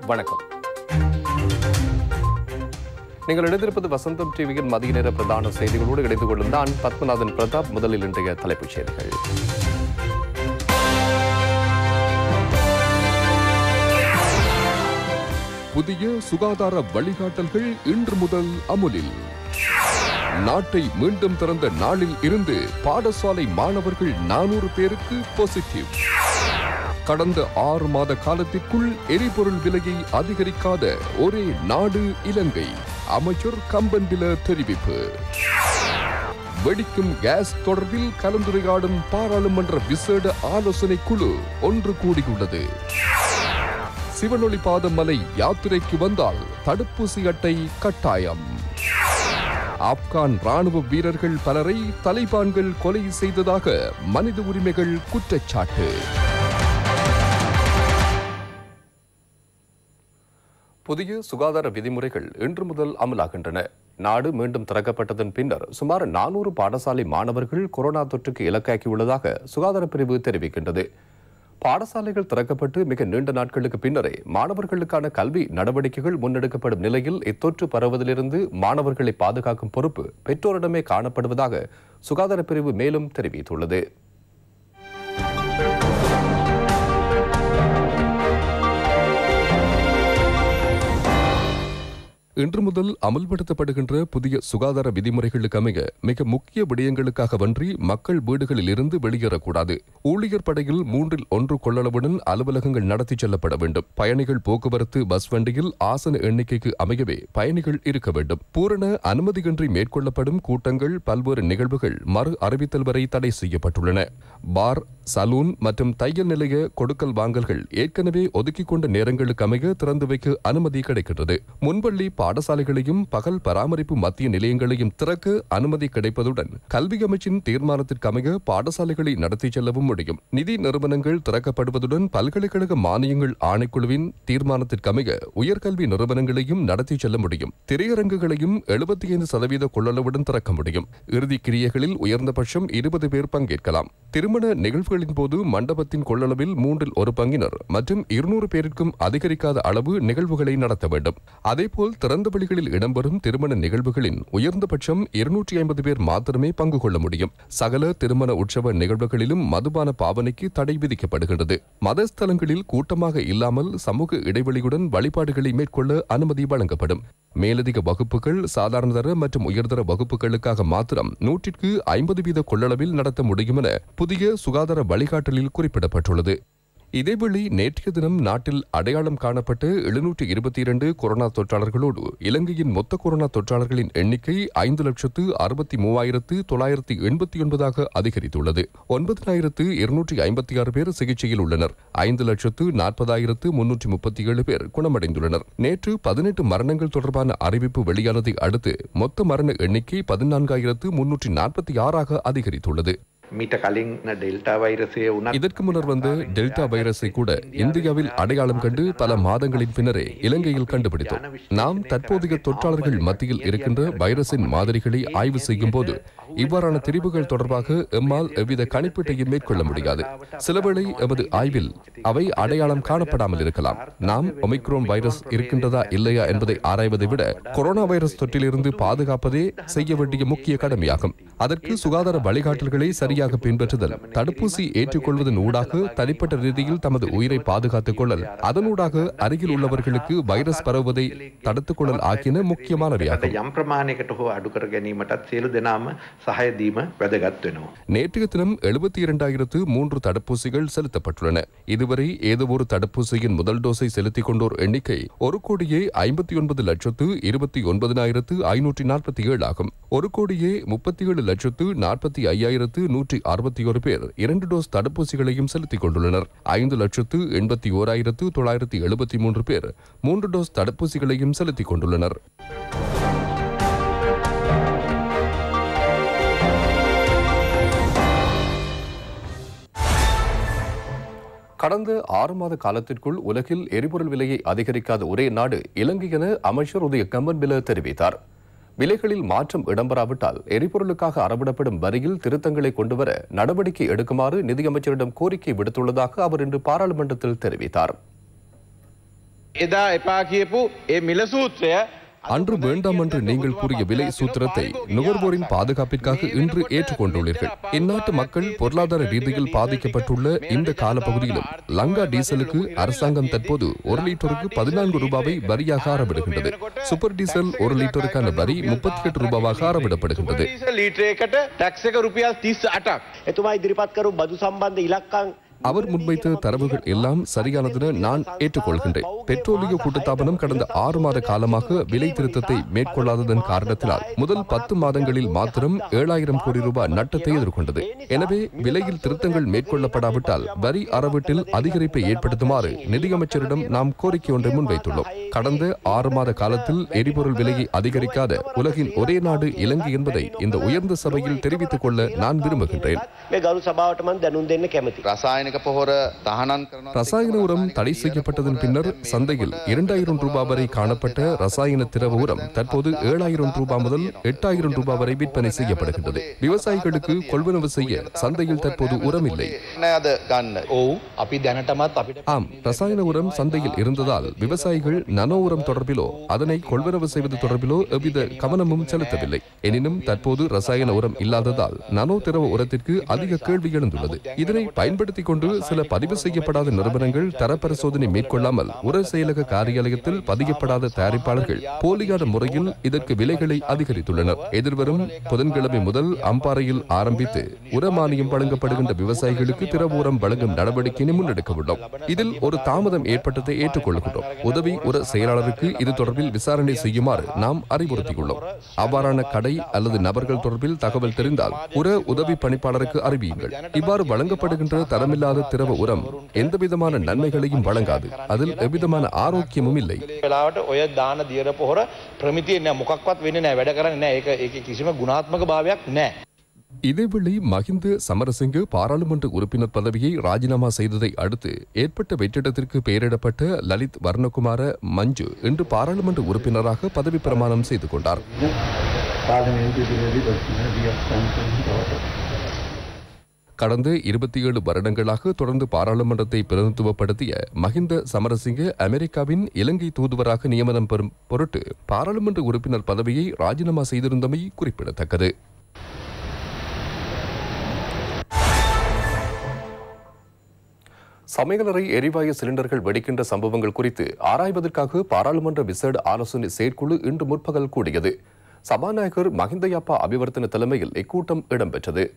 வணக்கம் நீங்கள் இணைந்திருப்பது வசந்தம் டிவியின் மதிய நேர பிரதான செய்திகளோடு இணைந்து கொள்ளும் நான் பத்மநாதன் பிரதாப் முதலில் இன்றைய தலைப்புச் செய்திகள் புதிய சுகாதார வழிகாட்டல்கள் இன்று முதல் அமுலில் நாட்டை மீண்டும் திறந்த நாளில் இருந்து பாடசாலை மாணவர்கள் நானூறு பேருக்கு பாசிட்டிவ் கடந்த ஆறு மாத காலத்திற்குள் எரிபொருள் விலையை அதிகரிக்காத ஒரே நாடு இலங்கை அமைச்சர் கம்பன்பில தெரிவிப்பு வெடிக்கும் கேஸ் தொடர்பில் கலந்துரையாடும் பாராளுமன்ற விசேட ஆலோசனை குழு ஒன்று கூடியுள்ளது சிவனொளி பாதமலை யாத்திரைக்கு வந்தால் தடுப்பூசி அட்டை கட்டாயம் ஆப்கான் ராணுவ வீரர்கள் பலரை தலிபான்கள் கொலை செய்ததாக மனித உரிமைகள் குற்றச்சாட்டு புதிய சுகாதார விதிமுறைகள் இன்று முதல் அமலாகின்றன நாடு மீண்டும் திறக்கப்பட்டதன் பின்னர் சுமார் நானூறு பாடசாலை மாணவர்கள் கொரோனா தொற்றுக்கு இலக்காகியுள்ளதாக சுகாதார பிரிவு தெரிவிக்கின்றது பாடசாலைகள் திறக்கப்பட்டு மிக நீண்ட நாட்களுக்கு பின்னரே மாணவர்களுக்கான கல்வி நடவடிக்கைகள் முன்னெடுக்கப்படும் நிலையில் இத்தொற்று பரவுவதிலிருந்து மாணவர்களை பாதுகாக்கும் பொறுப்பு பெற்றோரிடமே காணப்படுவதாக சுகாதார பிரிவு மேலும் தெரிவித்துள்ளது இன்று முதல் அமல்படுத்தப்படுகின்ற புதிய சுகாதார விதிமுறைகளுக்கு அமைய மிக முக்கிய விடயங்களுக்காக வன்றி மக்கள் வீடுகளில் இருந்து வெளியேறக்கூடாது ஊழியர் படையில் மூன்றில் ஒன்று கொள்ளளவுடன் அலுவலகங்கள் நடத்தி செல்லப்பட வேண்டும் பயணிகள் போக்குவரத்து பஸ் வண்டியில் ஆசன எண்ணிக்கைக்கு அமையவே பயணிகள் இருக்க வேண்டும் பூரண அனுமதியின்றி மேற்கொள்ளப்படும் கூட்டங்கள் பல்வேறு நிகழ்வுகள் மறு அறிவித்தல் வரை தடை செய்யப்பட்டுள்ளன பார் சலூன் மற்றும் தையல் நிலைய கொடுக்கல் வாங்கல்கள் ஏற்கனவே ஒதுக்கிக் கொண்ட நேரங்களுக்கு அமைய திறந்து வைக்க அனுமதி கிடைக்கின்றது முன்பள்ளி பாடசாலைகளையும் பகல் பராமரிப்பு மத்திய நிலையங்களையும் திறக்க அனுமதி கிடைப்பதுடன் கல்வி அமைச்சின் தீர்மானத்திற்கு அமைய பாடசாலைகளை நடத்தி செல்லவும் முடியும் நிதி நிறுவனங்கள் திறக்கப்படுவதுடன் பல்கலைக்கழக மானியங்கள் ஆணைக்குழுவின் தீர்மானத்திற்கு அமைய உயர்கல்வி நிறுவனங்களையும் நடத்தி செல்ல முடியும் திரையரங்குகளையும் எழுபத்தி ஐந்து சதவீத கொள்ளளவுடன் திறக்க முடியும் இறுதி கிரியைகளில் உயர்ந்தபட்சம் இருபது பேர் பங்கேற்கலாம் திருமண நிகழ்வுகளின் போது மண்டபத்தின் கொள்ளளவில் மூன்றில் ஒரு பங்கினர் மற்றும் இருநூறு பேருக்கும் அதிகரிக்காத அளவு நிகழ்வுகளை நடத்த வேண்டும் அதேபோல் திறந்த வெளிகளில் இடம்பெறும் திருமண நிகழ்வுகளின் உயர்ந்தபட்சம் இருநூற்றி ஐம்பது பேர் மாத்திரமே பங்கு கொள்ள முடியும் சகல திருமண உற்சவ நிகழ்வுகளிலும் மதுபான பாவனைக்கு தடை விதிக்கப்படுகின்றது மதஸ்தலங்களில் கூட்டமாக இல்லாமல் சமூக இடைவெளியுடன் வழிபாடுகளை மேற்கொள்ள அனுமதி வழங்கப்படும் மேலதிக வகுப்புகள் சாதாரணதர மற்றும் உயர்தர வகுப்புகளுக்காக மாத்திரம் நூற்றிற்கு ஐம்பது வீத கொள்ளளவில் நடத்த முடியும் என புதிய சுகாதார வழிகாட்டலில் குறிப்பிடப்பட்டுள்ளது இதேவேளை நேற்றைய தினம் நாட்டில் அடையாளம் காணப்பட்ட எழுநூற்று இருபத்தி இரண்டு கொரோனா தொற்றாளர்களோடு இலங்கையின் மொத்த கொரோனா தொற்றாளர்களின் எண்ணிக்கை ஐந்து லட்சத்து அறுபத்தி மூவாயிரத்து தொள்ளாயிரத்தி எண்பத்தி ஒன்பதாக அதிகரித்துள்ளது ஒன்பதாயிரத்து இருநூற்றி ஐம்பத்தி ஆறு பேர் சிகிச்சையில் உள்ளனர் ஐந்து லட்சத்து நாற்பதாயிரத்து முன்னூற்றி முப்பத்தி ஏழு பேர் குணமடைந்துள்ளனர் நேற்று பதினெட்டு மரணங்கள் தொடர்பான அறிவிப்பு வெளியானதை அடுத்து மொத்த மரண எண்ணிக்கை பதினான்காயிரத்து முன்னூற்றி நாற்பத்தி ஆறாக அதிகரித்துள்ளது මීට කලින් ඩෙල්ටා වෛරසය වුණත් இதற்கு முன்னர் வந்த டெல்டா வைரஸை கூட இந்தியாவில் அடையாளம் கண்டு பல மாதங்களின் பின்னரே இலங்கையில் கண்டுபிடித்தோம் நாம் தற்போதைய தொற்றாளர்கள் மத்தியில் இருக்கின்ற வைரஸின் மாதிரிகளை ஆய்வு செய்யும் போது இவ்வாறான திரிவுகள் தொடர்பாக எம்மால் எவ்வித கணிப்பீட்டையும் மேற்கொள்ள முடியாது சிலவேளை எமது ஆய்வில் அவை அடையாளம் காணப்படாமல் இருக்கலாம் நாம் ஒமிக்ரோன் வைரஸ் இருக்கின்றதா இல்லையா என்பதை ஆராய்வதை விட கொரோனா வைரஸ் தொற்றிலிருந்து பாதுகாப்பதே செய்ய வேண்டிய முக்கிய கடமையாகும் அதற்கு சுகாதார வழிகாட்டல்களை சரியாக பின்பற்றுதல் தடுப்பூசி ஏற்றுக்கொள்வதன் ஊடாக தனிப்பட்ட ரீதியில் தமது உயிரை பாதுகாத்துக் கொள்ளல் அதனூடாக அருகில் உள்ளவர்களுக்கு வைரஸ் பரவுவதை தடுத்துக் கொள்ளல் ஆகியன முக்கியமானவையாகும் යම් ප්‍රමාණයකට හෝ අඩු කර ගැනීමටත් සියලු දෙනාම සහය දීම වැදගත් වෙනවා. நேற்றைய தினம் எழுபத்தி இரண்டாயிரத்து மூன்று தடுப்பூசிகள் செலுத்தப்பட்டுள்ளன இதுவரை ஏதோ ஒரு தடுப்பூசியின் முதல் டோஸை செலுத்திக் கொண்டோர் எண்ணிக்கை ஒரு கோடியே ஐம்பத்தி ஒன்பது லட்சத்து இருபத்தி ஒன்பதினாயிரத்து ஐநூற்றி நாற்பத்தி ஏழு ஆகும் ஒரு கோடியே முப்பத்தி ஏழு லட்சத்து நாற்பத்தி ஐயாயிரத்து நூற்றி அறுபத்தி ஒரு பேர் இரண்டு டோஸ் தடுப்பூசிகளையும் செலுத்திக் கொண்டுள்ளனர் ஐந்து லட்சத்து எண்பத்தி ஓராயிரத்து தொள்ளாயிரத்தி எழுபத்தி மூன்று பேர் மூன்று டோஸ் தடுப்பூசிகளையும் செலுத்திக் கொண்டுள்ளனர் கடந்த ஆறு மாத காலத்திற்குள் உலகில் எரிபொருள் விலையை அதிகரிக்காத ஒரே நாடு இலங்கை என அமைச்சர் உதய கம்பன்பில தெரிவித்தார் விலைகளில் மாற்றம் இடம்பெறாவிட்டால் எரிபொருளுக்காக அறவிடப்படும் வரியில் திருத்தங்களை கொண்டுவர நடவடிக்கை எடுக்குமாறு நிதியமைச்சரிடம் கோரிக்கை விடுத்துள்ளதாக அவர் இன்று பாராளுமன்றத்தில் தெரிவித்தார் එදා එපා කියපු ඒ මිල සූත්‍රය அன்று வேண்டாம் என்று நீங்கள் கூறிய விலை சூத்திரத்தை நுகர்வோரின் பாதுகாப்பிற்காக இன்று ஏற்றுக்கொண்டுள்ளீர்கள் இந்நாட்டு மக்கள் பொருளாதார ரீதியில் பாதிக்கப்பட்டுள்ள இந்த காலப்பகுதியிலும் லங்கா டீசலுக்கு அரசாங்கம் தற்போது ஒரு லிட்டருக்கு பதினான்கு ரூபாவை வரியாக அறவிடுகின்றது சூப்பர் டீசல் ஒரு லிட்டருக்கான வரி முப்பத்தி எட்டு ரூபாவாக அறவிடப்படுகின்றது ලීටරේකට ටැක්ස එක රුපියල් තිස් අටක් එතුමා ඉදිරිපත් කරු බදු සම්බන්ධ ඉලක්කං அவர் முன்வைத்த தரவுகள் எல்லாம் சரியானதென நான் ஏற்றுக்கொள்கின்றேன் பெட்ரோலிய கூட்டுத்தாபனம் கடந்த ஆறு மாத காலமாக விலை திருத்தத்தை மேற்கொள்ளாததன் காரணத்தினால் முதல் பத்து மாதங்களில் மாத்திரம் ஏழாயிரம் கோடி ரூபாய் நட்டத்தை எதிர்கொண்டது எனவே விலையில் திருத்தங்கள் மேற்கொள்ளப்படாவிட்டால் வரி அறவீட்டில் அதிகரிப்பை ஏற்படுத்துமாறு நிதியமைச்சரிடம் நாம் கோரிக்கை ஒன்றை முன்வைத்துள்ளோம் கடந்த ஆறு மாத காலத்தில் எரிபொருள் விலையை அதிகரிக்காத உலகின் ஒரே நாடு இலங்கை என்பதை இந்த உயர்ந்த சபையில் தெரிவித்துக் கொள்ள நான் விரும்புகின்றேன் මේ ගරු සභාවට මන් දැනුම් දෙන්න කැමති. රසායනික පොහොර තහනන් කරන ரசாயன உரம் தடை செய்யப்பட்டதன் பின்னர் சந்தையில் இரண்டாயிரம் ரூபாய் வரை காணப்பட்ட ரசாயன திரவ உரம் தற்போது ஏழாயிரம் ரூபாய் முதல் எட்டாயிரம் ரூபாய் வரை விற்பனை செய்யப்படுகின்றது விவசாயிகளுக்கு கொள்வனவு செய்ய சந்தையில் தற்போது உரம் இல்லை නෑද ගන්න ඔවු අපි දැනටමත් අපිට ஆம் ரசாயன உரம் சந்தையில் இருந்ததால் விவசாயிகள் நனோ உரம் தொடர்பிலோ அதனை கொள்வனவு செய்வது தொடர்பிலோ எவ்வித கவனமும் செலுத்தவில்லை எனினும் தற்போது ரசாயன உரம் இல்லாததால் நனோ திரவ உரத்திற்கு அதிக கேள்வி எழுந்துள்ளது இதனை பயன்படுத்திக் கொண்டு சில பதிவு செய்யப்படாத நிறுவனங்கள் தர பரிசோதனை மேற்கொள்ளாமல் உர செயலக காரியாலயத்தில் பதியப்படாத தயாரிப்பாளர்கள் போலியான முறையில் இதற்கு விலைகளை அதிகரித்துள்ளனர் எதிர்வரும் புதன்கிழமை முதல் அம்பாறையில் ஆரம்பித்து உர மானியம் வழங்கப்படுகின்ற விவசாயிகளுக்கு திரவ உரம் வழங்கும் நடவடிக்கையை முன்னெடுக்க உள்ளோம் இதில் ஒரு தாமதம் ஏற்பட்டதை ஏற்றுக்கொள்கின்றோம் உதவி உர செயலாளருக்கு இது தொடர்பில் விசாரணை செய்யுமாறு நாம் அறிவுறுத்தியுள்ளோம் அவ்வாறான கடை அல்லது நபர்கள் தொடர்பில் தகவல் தெரிந்தால் உர உதவி பணிப்பாளருக்கு அறிவியுங்கள் இவ்வாறு வழங்கப்படுகின்ற தரமில்லாத திரவ உரம் எந்தவிதமான நன்மைகளையும் வழங்காது அதில் எவ்விதமான ஆரோக்கியமும் இல்லை වෙලාවට ඔය දාන දියර පොහොර ප්‍රමිතිය නෑ මොකක්වත් වෙන්න නෑ වැඩ කරන්න නෑ ඒක ඒක කිසිම ගුණාත්මක භාවයක් නෑ. இதேவேளை மஹிந்த சமரசிங்க பாராளுமன்ற உறுப்பினர் பதவியை ராஜினாமா செய்ததை அடுத்து ஏற்பட்ட வெற்றிடத்திற்கு பெயரிடப்பட்ட லலித் வர்ணகுமார மஞ்சு இன்று பாராளுமன்ற உறுப்பினராக பதவி பிரமாணம் செய்து கொண்டார் கடந்த இருபத்தி ஏழு வருடங்களாக தொடர்ந்து பாராளுமன்றத்தை பிரதிநிதித்துவப்படுத்திய மஹிந்த சமரசிங்க அமெரிக்காவின் இலங்கை தூதுவராக நியமனம் பெறும் பொருட்டு பாராளுமன்ற உறுப்பினர் பதவியை ராஜினாமா செய்திருந்தமை குறிப்பிடத்தக்கது சமையலறை எரிவாயு சிலிண்டர்கள் வெடிக்கின்ற சம்பவங்கள் குறித்து ஆராய்வதற்காக பாராளுமன்ற விசேட ஆலோசனை செயற்குழு இன்று முற்பகல் கூடியது சபாநாயகர் மஹிந்தயப்பா அபிவர்த்தன தலைமையில் இக்கூட்டம் இடம்பெற்றது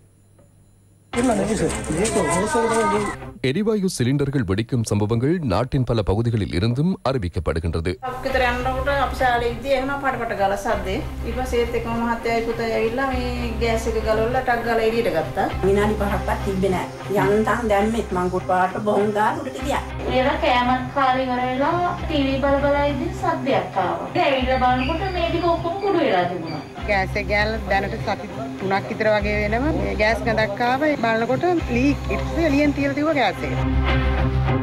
எரிவாயு சிலிண்டர்கள் வெடிக்கும் சம்பவங்கள் நாட்டின் பல பகுதிகளில் இருந்தும் அறிவிக்கப்படுகின்றது විතර යනකොට අපි ශාලෙද්දී එහෙම පටපට ගාලා සද්දේ. ඊට පස්සේ ඒත් එක්කම මහත්තයයි පුතයි ඇවිල්ලා මේ ගෑස් එක ගලවලා ටක් ගාලා එළියට ගත්තා. විනාඩි පහක්වත් තිබ්බේ නෑ. යන්තම් දැම්මෙත් මං කුට්ටාට බොහොම ගාලා උඩට ගියා. ඒලා කෑමත් කාලේ ඉවර වෙලා ටීවී බල බල ඉඳින් සද්දයක් ආවා. ඇවිල්ලා බලනකොට මේ ටික ඔක්කොම කුඩු වෙලා තිබුණා. ගෑස් එක ගෑල්ල දැනට සති තුනක් විතර වගේ වෙනවා. මේ ගෑස් ගඳක් ආව බලනකොට ලීක් ඉට්ස් එළියෙන් තියලා තිබ්බ ගෑස් එක.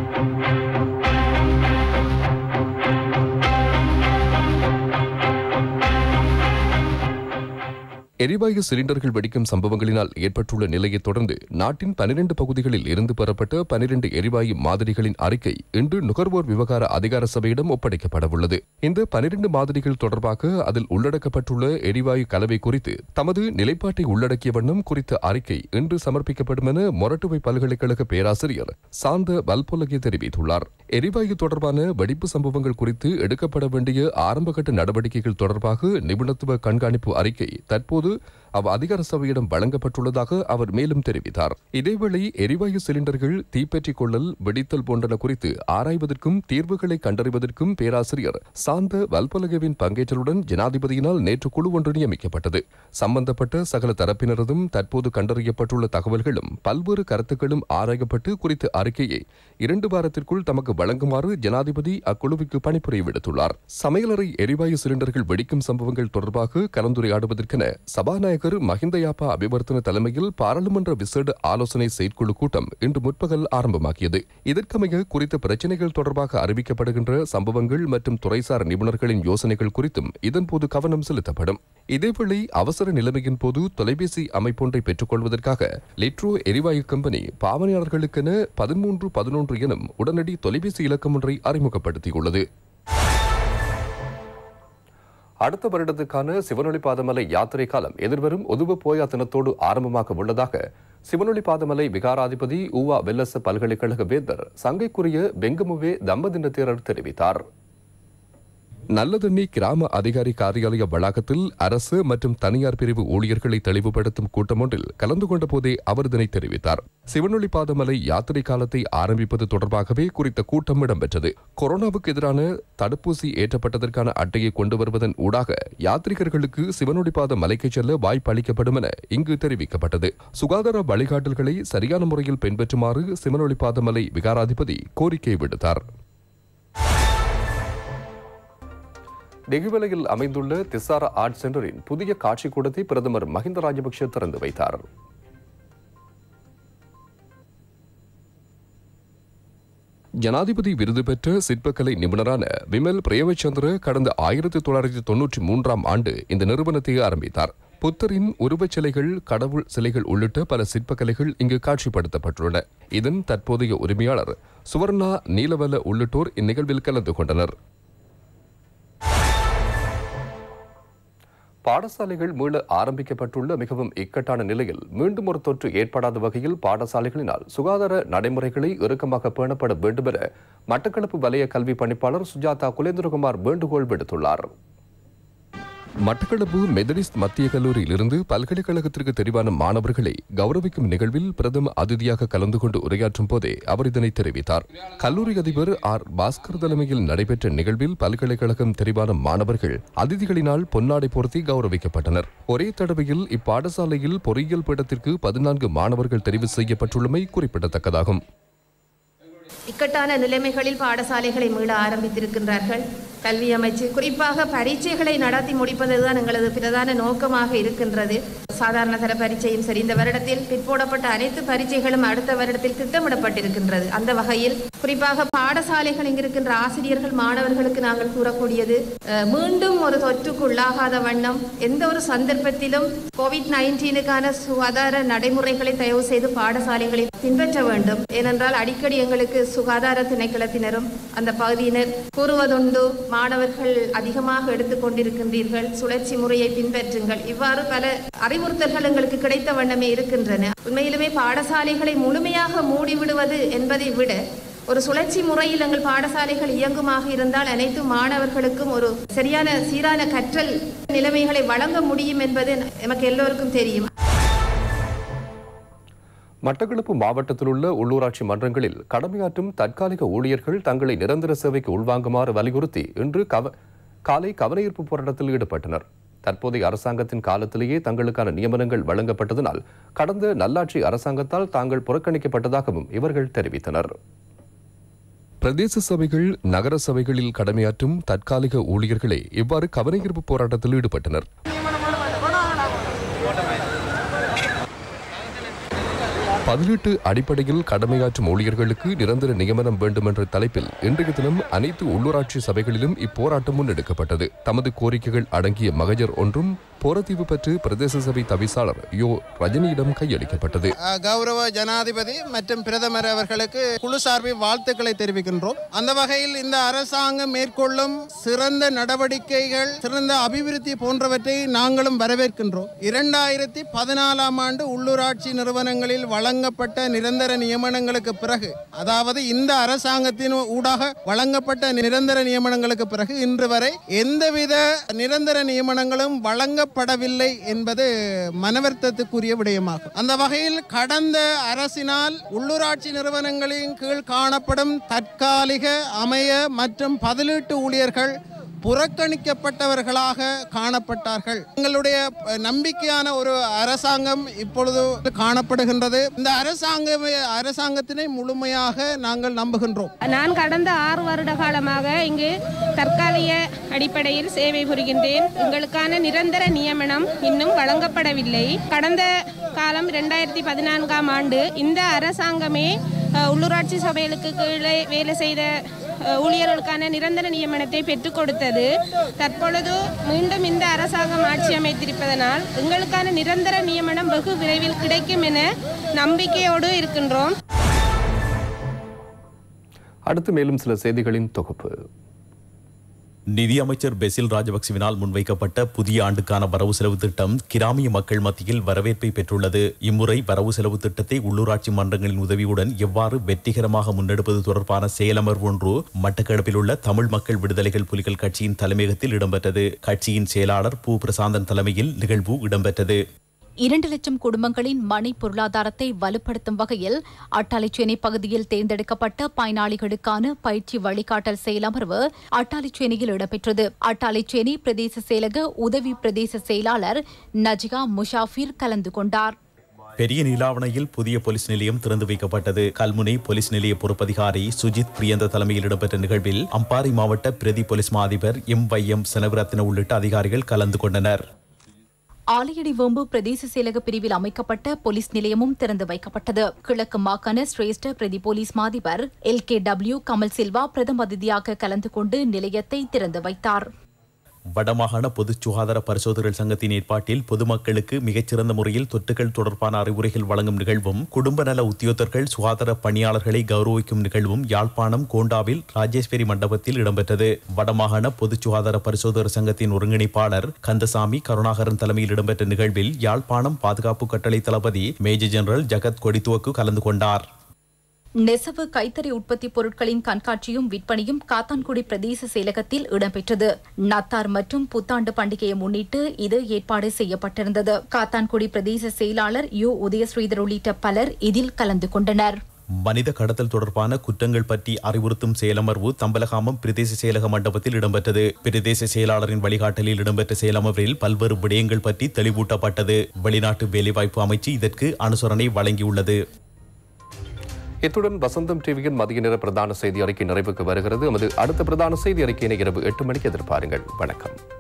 எரிவாயு சிலிண்டர்கள் வெடிக்கும் சம்பவங்களினால் ஏற்பட்டுள்ள நிலையைத் தொடர்ந்து நாட்டின் பனிரெண்டு பகுதிகளில் இருந்து பெறப்பட்ட பனிரெண்டு எரிவாயு மாதிரிகளின் அறிக்கை இன்று நுகர்வோர் விவகார அதிகார சபையிடம் ஒப்படைக்கப்படவுள்ளது இந்த பனிரெண்டு மாதிரிகள் தொடர்பாக அதில் உள்ளடக்கப்பட்டுள்ள எரிவாயு கலவை குறித்து தமது நிலைப்பாட்டை உள்ளடக்கிய வண்ணம் குறித்த அறிக்கை இன்று சமர்ப்பிக்கப்படும் என மொரட்டுவை பல்கலைக்கழக பேராசிரியர் சாந்த வல்பொலகே தெரிவித்துள்ளார் எரிவாயு தொடர்பான வெடிப்பு சம்பவங்கள் குறித்து எடுக்கப்பட வேண்டிய ஆரம்பகட்ட நடவடிக்கைகள் தொடர்பாக நிபுணத்துவ கண்காணிப்பு அறிக்கை தற்போது அவ் அதிகார சபையிடம் வழங்கப்பட்டுள்ளதாக அவர் மேலும் தெரிவித்தார் இதேவேளை எரிவாயு சிலிண்டர்கள் தீப்பற்றிக் கொள்ளல் வெடித்தல் போன்றன குறித்து ஆராய்வதற்கும் தீர்வுகளை கண்டறிவதற்கும் பேராசிரியர் சாந்த வல்பலகவின் பங்கேற்றலுடன் ஜனாதிபதியினால் நேற்று குழு ஒன்று நியமிக்கப்பட்டது சம்பந்தப்பட்ட சகல தரப்பினரதும் தற்போது கண்டறியப்பட்டுள்ள தகவல்களும் பல்வேறு கருத்துக்களும் ஆராயப்பட்டு குறித்த அறிக்கையை இரண்டு வாரத்திற்குள் தமக்கு வழங்குமாறு ஜனாதிபதி அக்குழுவுக்கு பணிப்புரை விடுத்துள்ளார் சமையலறை எரிவாயு சிலிண்டர்கள் வெடிக்கும் சம்பவங்கள் தொடர்பாக கலந்துரையாடுவதற்கென சபாநாயகர் மஹிந்தயாப்பா அபிவர்த்தன தலைமையில் பாராளுமன்ற விசேட ஆலோசனை செயற்குழு கூட்டம் இன்று முற்பகல் ஆரம்பமாகியது இதற்கமைய குறித்த பிரச்சினைகள் தொடர்பாக அறிவிக்கப்படுகின்ற சம்பவங்கள் மற்றும் துறைசார் நிபுணர்களின் யோசனைகள் குறித்தும் இதன்போது கவனம் செலுத்தப்படும் இதேவேளை அவசர நிலைமையின் போது தொலைபேசி அமைப்பொன்றை பெற்றுக்கொள்வதற்காக லிட்ரோ எரிவாயு கம்பெனி பாவனையாளர்களுக்கென பதிமூன்று பதினொன்று எனும் உடனடி தொலைபேசி இலக்கம் ஒன்றை அறிமுகப்படுத்தியுள்ளது அடுத்த வருடத்துக்கான சிவனொளிபாதமலை யாத்திரை காலம் எதிர்வரும் ஒதுவ போயா தினத்தோடு ஆரம்பமாக உள்ளதாக சிவனொளிபாதமலை விகாராதிபதி ஊவா வெல்லச பல்கலைக்கழக வேந்தர் சங்கைக்குரிய வெங்கமுவே தம்பதின தேரர் தெரிவித்தார் நல்லதண்ணி கிராம அதிகாரி காரியாலய வளாகத்தில் அரசு மற்றும் தனியார் பிரிவு ஊழியர்களை தெளிவுபடுத்தும் கூட்டம் ஒன்றில் கலந்து கொண்ட போதே அவர் இதனை தெரிவித்தார் சிவனொளி பாதமலை யாத்திரை காலத்தை ஆரம்பிப்பது தொடர்பாகவே குறித்த கூட்டம் இடம்பெற்றது கொரோனாவுக்கு எதிரான தடுப்பூசி ஏற்றப்பட்டதற்கான அட்டையை கொண்டு வருவதன் ஊடாக யாத்ரிகர்களுக்கு சிவனொளி பாத மலைக்கு செல்ல வாய்ப்பு அளிக்கப்படும் என இங்கு தெரிவிக்கப்பட்டது சுகாதார வழிகாட்டல்களை சரியான முறையில் பின்பற்றுமாறு சிவனொளி பாதமலை விகாராதிபதி கோரிக்கை விடுத்தார் நெகிவலையில் அமைந்துள்ள திசார ஆர்ட் சென்டரின் புதிய காட்சிக்கூடத்தை பிரதமர் மஹிந்த ராஜபக்ஷ திறந்து வைத்தார் ஜனாதிபதி விருது பெற்ற சிற்பக்கலை நிபுணரான விமல் பிரேமச்சந்திர கடந்த ஆயிரத்தி தொள்ளாயிரத்தி தொன்னூற்றி மூன்றாம் ஆண்டு இந்த நிறுவனத்தை ஆரம்பித்தார் புத்தரின் உருவச் சிலைகள் கடவுள் சிலைகள் உள்ளிட்ட பல சிற்பக்கலைகள் இங்கு காட்சிப்படுத்தப்பட்டுள்ளன இதன் தற்போதைய உரிமையாளர் சுவர்ணா நீலவல உள்ளிட்டோர் இந்நிகழ்வில் கலந்து கொண்டனர் பாடசாலைகள் மீள ஆரம்பிக்கப்பட்டுள்ள மிகவும் இக்கட்டான நிலையில் மீண்டும் ஒரு தொற்று ஏற்படாத வகையில் பாடசாலைகளினால் சுகாதார நடைமுறைகளை இறுக்கமாக பேணப்பட வேண்டும் என மட்டக்களப்பு வலய கல்வி பணிப்பாளர் சுஜாதா குலேந்திரகுமார் வேண்டுகோள் விடுத்துள்ளார் மட்டக்களப்பு மெதடிஸ்ட் மத்திய கல்லூரியிலிருந்து பல்கலைக்கழகத்திற்கு தெரிவான மாணவர்களை கௌரவிக்கும் நிகழ்வில் பிரதம அதிதியாக கலந்து கொண்டு உரையாற்றும் போதே அவர் இதனை தெரிவித்தார் கல்லூரி அதிபர் ஆர் பாஸ்கர் தலைமையில் நடைபெற்ற நிகழ்வில் பல்கலைக்கழகம் தெரிவான மாணவர்கள் அதிதிகளினால் பொன்னாடை பொருத்தி கௌரவிக்கப்பட்டனர் ஒரே தடவையில் இப்பாடசாலையில் பொறியியல் பீடத்திற்கு பதினான்கு மாணவர்கள் தெரிவு செய்யப்பட்டுள்ளமை குறிப்பிடத்தக்கதாகும் இக்கட்டான நிலைமைகளில் பாடசாலைகளை மீள ஆரம்பித்திருக்கின்றார்கள் கல்வி அமைச்சு குறிப்பாக பரீட்சைகளை நடத்தி முடிப்பதுதான் எங்களது பிரதான நோக்கமாக இருக்கின்றது சாதாரண தர பரீட்சையும் சரி இந்த வருடத்தில் பிற்போடப்பட்ட அனைத்து பரீட்சைகளும் அடுத்த வருடத்தில் திட்டமிடப்பட்டிருக்கின்றது அந்த வகையில் குறிப்பாக பாடசாலைகள் இங்கிருக்கின்ற ஆசிரியர்கள் மாணவர்களுக்கு நாங்கள் கூறக்கூடியது அஹ், மீண்டும் ஒரு தொற்றுக்குள்ளாகாத வண்ணம் எந்த ஒரு சந்தர்ப்பத்திலும் கோவிட் நைன்டீனுக்கான சுகாதார நடைமுறைகளை தயவு செய்து பாடசாலைகளில் பின்பற்ற வேண்டும் ஏனென்றால் அடிக்கடி எங்களுக்கு சுகாதார திணைக்களத்தினரும் அந்த பகுதியினர் கூறுவதுண்டு மாணவர்கள் அதிகமாக எடுத்துக்கொண்டிருக்கின்றீர்கள் சுழற்சி முறையை பின்பற்றுங்கள் இவ்வாறு பல அறிவுறுத்தல்கள் எங்களுக்கு கிடைத்த வண்ணமே இருக்கின்றன உண்மையிலுமே பாடசாலைகளை முழுமையாக மூடிவிடுவது என்பதை விட ஒரு சுழற்சி முறையில் எங்கள் பாடசாலைகள் இயங்குமாக இருந்தால் அனைத்து மாணவர்களுக்கும் ஒரு சரியான சீரான கற்றல் நிலைமைகளை வழங்க முடியும் என்பது நமக்கு எல்லோருக்கும் தெரியும் மட்டக்களப்பு மாவட்டத்தில் உள்ள உள்ளூராட்சி மன்றங்களில் கடமையாற்றும் தற்காலிக ஊழியர்கள் தங்களை நிரந்தர சேவைக்கு உள்வாங்குமாறு வலியுறுத்தி இன்று கவ காலை கவனஈர்ப்பு போராட்டத்தில் ஈடுபட்டனர் தற்போதைய அரசாங்கத்தின் காலத்திலேயே தங்களுக்கான நியமனங்கள் வழங்கப்பட்டதனால் கடந்த நல்லாட்சி அரசாங்கத்தால் தாங்கள் புறக்கணிக்கப்பட்டதாகவும் இவர்கள் தெரிவித்தனர் பிரதேச சபைகள் நகர சபைகளில் கடமையாற்றும் தற்காலிக ஊழியர்களே இவ்வாறு கவனஈர்ப்பு போராட்டத்தில் ஈடுபட்டனர் பதினெட்டு அடிப்படையில் கடமையாற்றும் ஊழியர்களுக்கு நிரந்தர நியமனம் வேண்டும் என்ற தலைப்பில் இன்றைய தினம் அனைத்து உள்ளூராட்சி சபைகளிலும் இப்போராட்டம் முன்னெடுக்கப்பட்டது தமது கோரிக்கைகள் அடங்கிய மகஜர் ஒன்றும் போரத்தீவு பெற்று பிரதேச சபை தவிசாளர் யோ ரஜினியிடம் கையளிக்கப்பட்டது அஹ், கௌரவ ஜனாதிபதி மற்றும் பிரதமர் அவர்களுக்கு குழு சார்பில் வாழ்த்துக்களை தெரிவிக்கின்றோம் அந்த வகையில் இந்த அரசாங்கம் மேற்கொள்ளும் சிறந்த நடவடிக்கைகள் சிறந்த அபிவிருத்தி போன்றவற்றை நாங்களும் வரவேற்கின்றோம் இரண்டாயிரத்தி பதினாலாம் ஆண்டு உள்ளூராட்சி நிறுவனங்களில் வழங்கப்பட்ட நிரந்தர நியமனங்களுக்கு பிறகு அதாவது இந்த அரசாங்கத்தின் ஊடாக வழங்கப்பட்ட நிரந்தர நியமனங்களுக்கு பிறகு இன்று வரை எந்தவித நிரந்தர நியமனங்களும் வழங்கப்படவில்லை என்பது மனவர்த்தத்துக்குரிய விடயமாகும் அந்த வகையில் கடந்த அரசினால் உள்ளூராட்சி நிறுவனங்களின் கீழ் காணப்படும் தற்காலிக அமைய மற்றும் பதிலீட்டு ஊழியர்கள் புறக்கணிக்கப்பட்டவர்களாக காணப்பட்டார்கள் எங்களுடைய அஹ், நம்பிக்கையான ஒரு அரசாங்கம் இப்பொழுது காணப்படுகின்றது இந்த அரசாங்க அரசாங்கத்தினை முழுமையாக நாங்கள் நம்புகின்றோம் நான் கடந்த ஆறு வருட காலமாக இங்கு தற்காலிக அடிப்படையில் சேவை புரிகின்றேன் எங்களுக்கான நிரந்தர நியமனம் இன்னும் வழங்கப்படவில்லை கடந்த காலம் ரெண்டாயிரத்தி பதினான்காம் ஆண்டு இந்த அரசாங்கமே அஹ், உள்ளூராட்சி சபைகளுக்கு கீழே வேலை செய்த அஹ், ஊழியர்களுக்கான நிரந்தர நியமனத்தை பெற்றுக் கொடுத்தது தற்பொழுது மீண்டும் இந்த அரசாங்கம் ஆட்சி அமைத்திருப்பதனால் எங்களுக்கான நிரந்தர நியமனம் வெகு விரைவில் கிடைக்கும் என நம்பிக்கையோடு இருக்கின்றோம் அடுத்து மேலும் சில செய்திகளின் தொகுப்பு நிதியமைச்சர் பெசில் ராஜபக்சவினால் முன்வைக்கப்பட்ட புதிய ஆண்டுக்கான வரவு செலவு திட்டம் கிராமிய மக்கள் மத்தியில் வரவேற்பை பெற்றுள்ளது இம்முறை வரவு செலவு திட்டத்தை உள்ளூராட்சி மன்றங்களின் உதவியுடன் எவ்வாறு வெற்றிகரமாக முன்னெடுப்பது தொடர்பான செயலமர்வு ஒன்று மட்டக்களப்பில் உள்ள தமிழ் மக்கள் விடுதலைகள் புலிகள் கட்சியின் தலைமையகத்தில் இடம்பெற்றது கட்சியின் செயலாளர் பூ பிரசாந்தன் தலைமையில் நிகழ்வு இடம்பெற்றது இரண்டு லட்சம் குடும்பங்களின் மனை பொருளாதாரத்தை வலுப்படுத்தும் வகையில் அட்டாளிச்சேனை பகுதியில் தேர்ந்தெடுக்கப்பட்ட பயனாளிகளுக்கான பயிற்சி வழிகாட்டல் செயலமர்வு அட்டாளிச்சேனையில் இடம்பெற்றது அட்டாளிச்சேனை பிரதேச செயலக உதவி பிரதேச செயலாளர் நஜிகா முஷாஃபிர் கலந்து கொண்டார் பெரிய நீலாவணையில் புதிய போலீஸ் நிலையம் திறந்து வைக்கப்பட்டது கல்முனை போலீஸ் நிலைய பொறுப்பதிகாரி சுஜித் பிரியந்த தலைமையில் இடம்பெற்ற நிகழ்வில் அம்பாறை மாவட்ட பிரதி போலீஸ் மா அதிபர் எம் வை எம் செனவிரத்ன உள்ளிட்ட அதிகாரிகள் கலந்து கொண்டனர் ஆலையடி வேம்பு பிரதேச செயலக பிரிவில் அமைக்கப்பட்ட போலீஸ் நிலையமும் திறந்து வைக்கப்பட்டது கிழக்கு மாகாண சிரேஷ்ட பிரதி போலீஸ் மாதிபர் L K W Kamal Silva பிரதம அதிதியாக கலந்து கொண்டு நிலையத்தை திறந்து வைத்தார் வடமாகாண பொது சுகாதார பரிசோதகர்கள் சங்கத்தின் ஏற்பாட்டில் பொதுமக்களுக்கு மிகச்சிறந்த முறையில் தொற்றுகள் தொடர்பான அறிவுரைகள் வழங்கும் நிகழ்வும் குடும்ப நல உத்தியோகத்தர்கள் சுகாதார பணியாளர்களை கௌரவிக்கும் நிகழ்வும் யாழ்ப்பாணம் கோண்டாவில் ராஜேஸ்வரி மண்டபத்தில் இடம்பெற்றது வடமாகாண பொது சுகாதார பரிசோதகர் சங்கத்தின் ஒருங்கிணைப்பாளர் கந்தசாமி கருணாகரன் தலைமையில் இடம்பெற்ற நிகழ்வில் யாழ்ப்பாணம் பாதுகாப்பு கட்டளை தளபதி மேஜர் ஜெனரல் ஜகத் கொடித்துவக்கு கலந்து கொண்டார் நெசவு கைத்தறி உற்பத்தி பொருட்களின் கண்காட்சியும் விற்பனையும் காத்தான்குடி பிரதேச செயலகத்தில் இடம்பெற்றது நத்தார் மற்றும் புத்தாண்டு பண்டிகையை முன்னிட்டு இது ஏற்பாடு செய்யப்பட்டிருந்தது காத்தான்குடி பிரதேச செயலாளர் யு உதயஸ்ரீதர் உள்ளிட்ட பலர் இதில் கலந்து கொண்டனர் மனித கடத்தல் தொடர்பான குற்றங்கள் பற்றி அறிவுறுத்தும் செயலமர்வு தம்பலகாமம் பிரதேச செயலக மண்டபத்தில் இடம்பெற்றது பிரதேச செயலாளரின் வழிகாட்டலில் இடம்பெற்ற செயலமர்வில் பல்வேறு விடயங்கள் பற்றி தெளிவூட்டப்பட்டது வெளிநாட்டு வேலைவாய்ப்பு அமைச்சு இதற்கு அனுசரணை வழங்கியுள்ளது இத்துடன் வசந்தம் டிவியின் மதிய நேர பிரதான செய்தி அறிக்கை நிறைவுக்கு வருகிறது எமது அடுத்த பிரதான செய்தி அறிக்கையினை இரவு எட்டு மணிக்கு எதிர்பாருங்கள் வணக்கம்